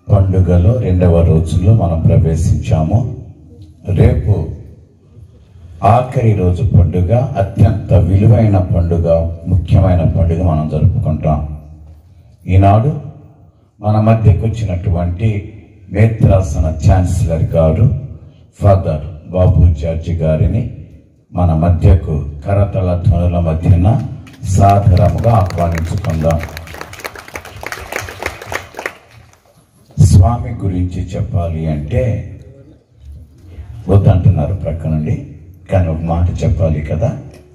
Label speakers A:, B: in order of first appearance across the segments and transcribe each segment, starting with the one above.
A: పండుగలో రెండవ రోజులో మనం ప్రవేశించాము రేపు ఆఖరి రోజు పండుగ అత్యంత విలువైన పండుగ ముఖ్యమైన పండుగ మనం జరుపుకుంటాం ఈనాడు మన మధ్యకు వచ్చినటువంటి మేత్రాసన ఛాన్సలర్ గారు ఫాదర్ బాబు జార్జి గారిని మన మధ్యకు కరతల ధ్వనుల మధ్యన సాదరముగా ఆహ్వానించుకుందాం స్వామి గురించి చెప్పాలి అంటే వద్దంటున్నారు ప్రక్క నుండి కానీ ఒక మాట చెప్పాలి కదా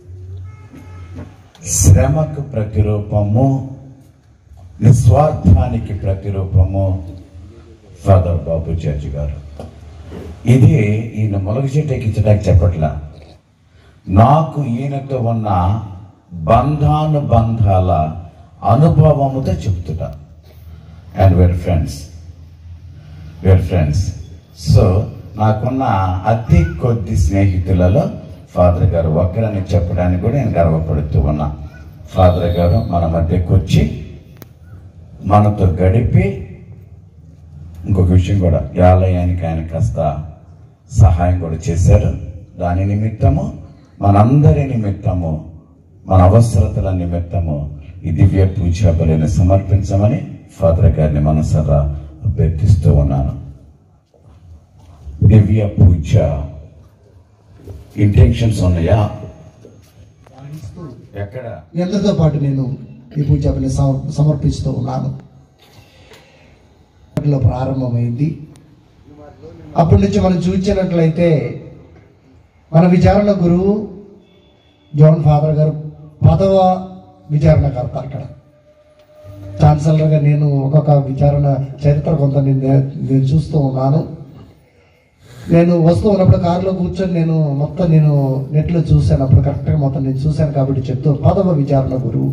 A: శ్రమకు ప్రతిరూపము నిస్వార్థానికి ప్రతిరూపము ఫాదర్ బాబు జడ్జి గారు ఇది ఈయన మొలగ చెట్టు ఎక్కించడానికి చెప్పట్లా నాకు ఈయనతో ఉన్న బంధానుబంధాల అనుభవముతో చెప్తున్నా and where friends where friends so నాకున్న అతి కొద్ది స్నేహితులలో ఫాదర్ గారు ఒక్కరని చెప్పడానికి కూడా నేను గర్వపడుతూ ఉన్నా ఫాదర్ గారు మన మధ్యకు వచ్చి మనతో గడిపి ఇంకొక విషయం కూడా ఈ ఆలయానికి ఆయన కాస్త సహాయం కూడా చేశారు దాని నిమిత్తము మనందరి నిమిత్తము మన అవసరతల నిమిత్తము ఈ దివ్య పూజ బలిని సమర్పించమని ఫాదర్ గారిని మనసరా అభ్యర్థిస్తూ ఉన్నాను దివ్య పూజ ఇంటెన్షన్స్ ఉన్నాయా ఎక్కడ
B: మీ అందరితో పాటు నేను ఈ పూజ బలి సమ- సమర్పిస్తూ ఉన్నాను లో ప్రారంభమైంది అప్పటి నుంచి మనం చూసినట్లయితే మన విచారణ గురువు జోన్ ఫాదర్ గారు పదవ విచారణకర్త అక్కడ ఛాన్సలర్గా నేను ఒక్కొక్క విచారణ చరిత్ర కొంత నేను నే- నేను చూస్తూ ఉన్నాను నేను వస్తూ ఉన్నప్పుడు కారులో కూర్చొని నేను మొత్తం నేను నెట్లో చూశాను అప్పుడు కరెక్ట్గా మొత్తం నేను చూశాను కాబట్టి చెప్తూ పదవ విచారణ గురువు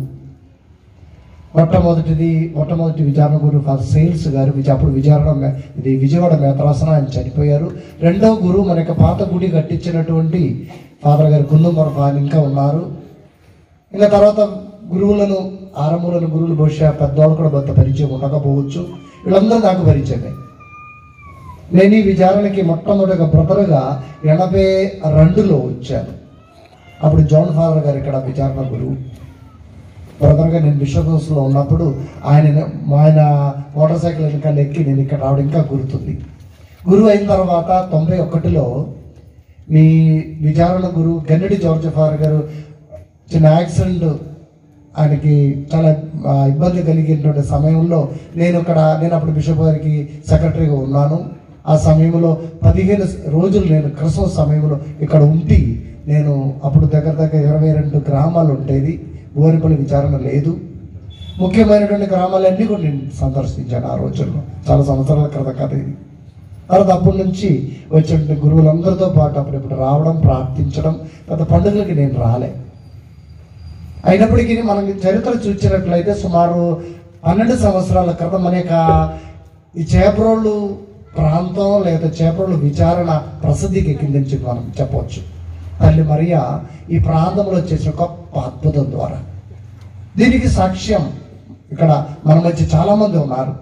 B: మొట్టమొదటిది మొట్టమొదటి విచారణ గురువు ఫాదర్ సేల్స్ గారు విజయ అప్పుడు విచారణ మే- ఇది విజయవాడ మేతరాసన ఆయన చనిపోయారు రెండవ గురువు మన యొక్క పాత గుడి కట్టించినటువంటి ఫాదర్ గారు గుండుమరఫ ఆయన ఇంకా ఉన్నారు ఇంకా తర్వాత గురువులను ఆరంభంలోని గురువులు బహుశా పెద్దవాళ్ళు కూడా కొంత పరిచయం ఉండకపోవచ్చు వీళ్ళందరూ నాకు పరిచయమే నేను ఈ విచారణకి మొట్టమొదటిగా బ్రదర్గా ఎనభై రెండులో వచ్చాను అప్పుడు జాన్ ఫాదర్ గారు ఇక్కడ విచారణ గురువు బ్రదర్గా నేను బిషప్ హౌస్లో ఉన్నప్పుడు ఆయన ఆయన మోటార్ సైకిల్ వెనకాల ఎక్కి నేను ఇక్కడ రావడం ఇంకా గుర్తుంది గురువు అయిన తర్వాత తొంభై ఒకటిలో మీ విచారణ గురువు గన్నడి జార్జ్ ఫాదర్ గారు చిన్న యాక్సిడెంట్ ఆయనకి చాలా ఆ, ఇబ్బంది కలిగినటువంటి సమయంలో నేను ఇక్కడ నేను అప్పుడు బిషప్ గారికి సెక్రటరీగా ఉన్నాను ఆ సమయంలో పదిహేను రోజులు నేను క్రిస్మస్ సమయంలో ఇక్కడ ఉండి నేను అప్పుడు దగ్గర దగ్గర ఇరవై రెండు గ్రామాలు ఉండేది బోరిపల్లి విచారణ లేదు ముఖ్యమైనటువంటి గ్రామాలన్నీ కూడా నేను సందర్శించాను ఆ రోజుల్లో చాలా సంవత్సరాల క్రితం కథ ఇది తర్వాత అప్పటి నుంచి వచ్చిన గురువులందరితో పాటు అప్పుడు ఇప్పుడు రావడం ప్రార్థించడం పెద్ద పండుగలకి నేను రాలే అయినప్పటికీ మనం చరిత్ర చూసినట్లయితే సుమారు పన్నెండు సంవత్సరాల క్రితం మన యొక్క ఈ చేపరోళ్ళు ప్రాంతం లేదా చేపరోళ్ళు విచారణ ప్రసిద్ధికి ఎక్కిందని చెప్పి మనం చెప్పవచ్చు తల్లి మరియా ఈ ప్రాంతంలో చేసిన గొప్ప అద్భుతం ద్వారా దీనికి సాక్ష్యం ఇక్కడ మన మధ్య చాలా మంది ఉన్నారు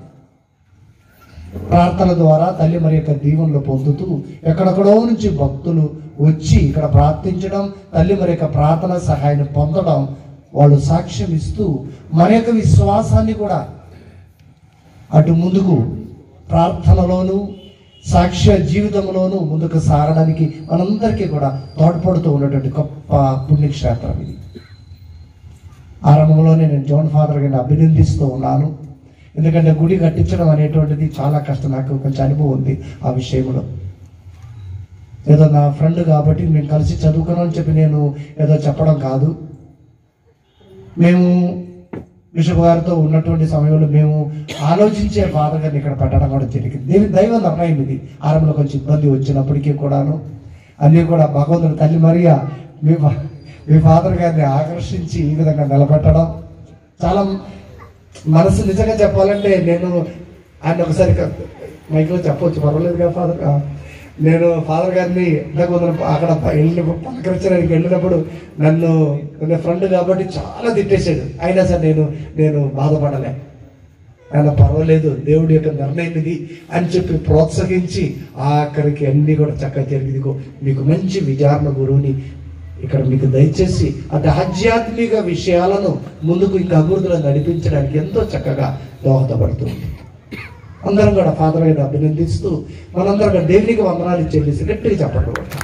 B: ప్రార్థన ద్వారా తల్లి మరి యొక్క దీవెనలు పొందుతూ ఎక్కడెక్కడో నుంచి భక్తులు వచ్చి ఇక్కడ ప్రార్థించడం తల్లి మరి యొక్క ప్రార్థన సహాయాన్ని పొందడం వాళ్ళు సాక్ష్యం ఇస్తూ మన యొక్క విశ్వాసాన్ని కూడా అటు ముందుకు ప్రార్థనలోను సాక్ష్య జీవితంలోనూ ముందుకు సాగడానికి మనందరికీ కూడా తోడ్పడుతూ ఉన్నటువంటి గొప్ప పుణ్యక్షేత్రం ఇది ఆరంభంలోనే నేను జోన్ ఫాదర్ గారిని అభినందిస్తూ ఉన్నాను ఎందుకంటే గుడి కట్టించడం అనేటువంటిది చాలా కష్టం నాకు కొంచెం అనుభవం ఉంది ఆ విషయంలో ఏదో నా ఫ్రెండ్ కాబట్టి మేము కలిసి చదువుకున్నాం అని చెప్పి నేను ఏదో చెప్పడం కాదు మేము బిషప్ గారితో ఉన్నటువంటి సమయంలో మేము ఆలోచించే ఫాదర్ గారిని ఇక్కడ పెట్టడం కూడా జరిగింది దేవి దైవ నిర్ణయం ఇది ఆరంభంలో కొంచెం ఇబ్బంది వచ్చినప్పటికీ కూడాను అన్నీ కూడా భగవంతుడు తల్లి మరియా మీ ఫా- మీ ఫాదర్ గారిని ఆకర్షించి ఈ విధంగా నిలబెట్టడం చాలా మనసు నిజంగా చెప్పాలంటే నేను ఆయన ఒకసారి క- మైక్లో చెప్పవచ్చు పర్వాలేదు కదా ఫాదర్ నేను ఫాదర్ గారిని ఇంతకు ముందు అక్కడ వెళ్ళి పలకరించడానికి వెళ్ళినప్పుడు నన్ను నా ఫ్రెండ్ కాబట్టి చాలా తిట్టేశాడు అయినా సరే నేను నేను బాధపడలే ఆయన పర్వాలేదు దేవుడి యొక్క నిర్ణయం ఇది అని చెప్పి ప్రోత్సహించి ఆఖరికి అన్ని కూడా చక్కగా జరిగింది ఇదిగో మీకు మంచి విచారణ గురువుని ఇక్కడ మీకు దయచేసి అంటే ఆధ్యాత్మిక విషయాలను ముందుకు ఇంకా అభివృద్ధిలో నడిపించడానికి ఎంతో చక్కగా దోహదపడుతుంది అందరం కూడా ఫాదర్ గారిని అభినందిస్తూ మనందరం కూడా దేవునికి వందనాలు చెల్లిసి గట్టిగా చెప్పండి కొడతాం.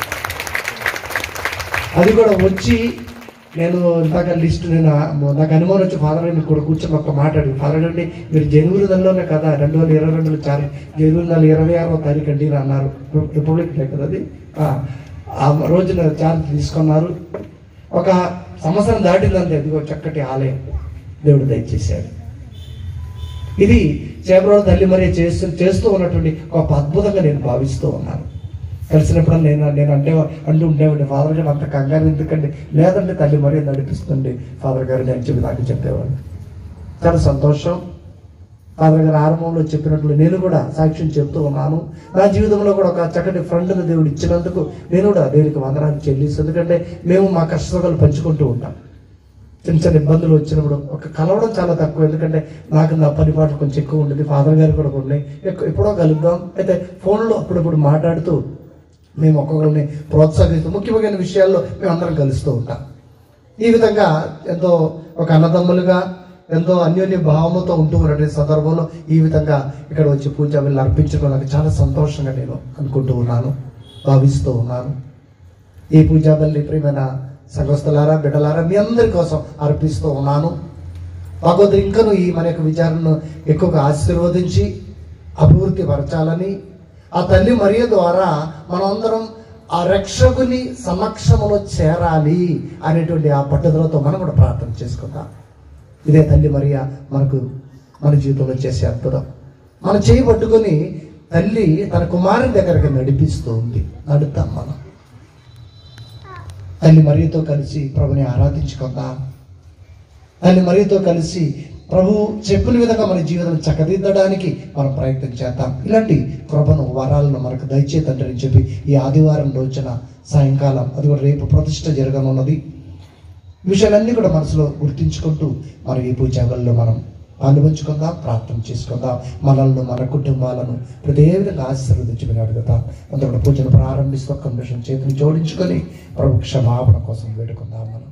B: అది కూడా వచ్చి నేను ఇందాక లిస్ట్ నేను ఆ- నాకు అనుమానం వచ్చి ఫాదర్ గారిని కూడా కూర్చొని ఒక మాట అడిగి ఫాదర్ గారిని మీరు జనవరి నెలలోనే కదా రెండు వేల ఇరవై రెండులో చాలు జనవరి నెల ఇరవై ఆరో తారీఖు అండి అని అన్నారు రిపబ్లిక్ డే కదా అది ఆ, ఆ రోజున చార్జ్ తీసుకున్నారు ఒక సంవత్సరం దాటిందంటే ఇదిగో చక్కటి ఆలయం దేవుడు దయచేశాడు ఇది చేపరావు తల్లి మరి చేస్తూ చేస్తూ ఉన్నటువంటి ఒక అద్భుతంగా నేను భావిస్తూ ఉన్నాను కలిసినప్పుడు నేను నేను అంటే అంటూ ఉండేవాడిని ఫాదర్ గారు అంత కంగారు ఎందుకండి లేదంటే తల్లి మరి నడిపిస్తుంది ఫాదర్ గారు అని చెప్పి నాకు చెప్పేవాడు చాలా సంతోషం ఫాదర్ గారు ఆరంభంలో చెప్పినట్లు నేను కూడా సాక్ష్యం చెప్తూ ఉన్నాను నా జీవితంలో కూడా ఒక చక్కటి ఫ్రెండ్ని దేవుడు ఇచ్చినందుకు నేను కూడా దేవునికి వందనాలు చెల్లిస్తాను ఎందుకంటే మేము మా కష్టాలు పంచుకుంటూ ఉంటాం చిన్న చిన్న ఇబ్బందులు వచ్చినప్పుడు ఒక కలవడం చాలా తక్కువ ఎందుకంటే నాకు నా పని పాటలు కొంచెం ఎక్కువ ఉండేది ఫాదర్ గారు కూడా ఉన్నాయి ఎక్కు- ఎప్పుడో కలుద్దాం అయితే ఫోన్లో అప్పుడప్పుడు మాట్లాడుతూ మేము ఒక్కొక్కరిని ప్రోత్సహిస్తూ ముఖ్యమైన విషయాల్లో మేము అందరం కలుస్తూ ఉంటాం ఈ విధంగా ఎంతో ఒక అన్నదమ్ములుగా ఎంతో అన్యోన్య భావముతో ఉంటూ ఉన్నటువంటి సందర్భంలో ఈ విధంగా ఇక్కడ వచ్చి పూజ వెళ్ళి అర్పించడం నాకు చాలా సంతోషంగా నేను అనుకుంటూ ఉన్నాను భావిస్తూ ఉన్నాను ఈ పూజా బల్లి ప్రియమైన సంఘస్థలారా బిడ్డలారా మీ అందరి కోసం అర్పిస్తూ ఉన్నాను భగవద్దు ఇంకను ఈ మన యొక్క విచారణను ఎక్కువగా ఆశీర్వదించి అభివృద్ధి పరచాలని ఆ తల్లి మరియ ద్వారా మనమందరం ఆ రక్షకుని సమక్షములో చేరాలి అనేటువంటి ఆ పట్టుదలతో మనం కూడా ప్రార్థన చేసుకుందాం ఇదే తల్లి మరియ మనకు మన జీవితంలో చేసే అద్భుతం మనం చేయి పట్టుకొని తల్లి తన కుమారుని దగ్గరికి నడిపిస్తూ ఉంది నడుద్దాం మనం తల్లి మరియతో కలిసి ప్రభుని ఆరాధించుకుందాం తల్లి మరియతో కలిసి ప్రభు చెప్పిన విధంగా మన జీవితం చక్కదిద్దడానికి మనం ప్రయత్నం చేద్దాం ఇలాంటి కృపను వరాలను మనకు దయచేతండి అని చెప్పి ఈ ఆదివారం రోజున సాయంకాలం అది కూడా రేపు ప్రతిష్ట జరగనున్నది ఈ విషయాలన్నీ కూడా మనసులో గుర్తించుకుంటూ మనం ఈ పూజాగల్లో మనం పాల్పంచుకుందాం ప్రార్థన చేసుకుందాం మనల్ని మన కుటుంబాలను ప్రతి ఏ విధంగా ఆశీర్వదించమని అడుగుతాం అందరూ కూడా పూజను ప్రారంభిస్తూ ఒక నిమిషం చేతులు జోడించుకొని ప్రభు క్షమాపణ కోసం వేడుకుందాం మనం